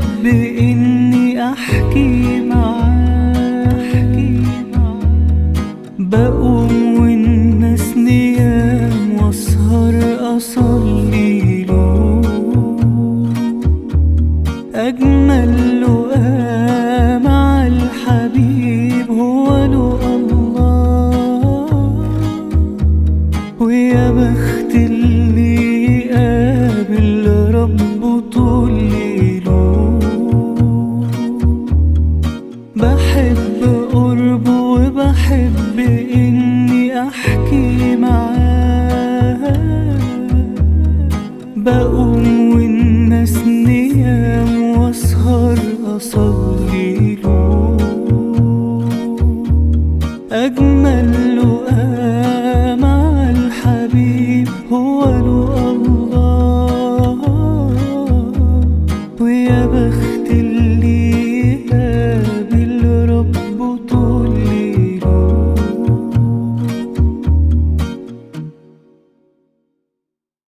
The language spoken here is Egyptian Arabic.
بحب إني أحكي معاه أحكي معاه بقوم والناس نيام وأسهر أصلي له أجمل لقاء مع الحبيب هو له الله ويا بخت اللي يقابل ربه طول ليله بحب قربه وبحب إن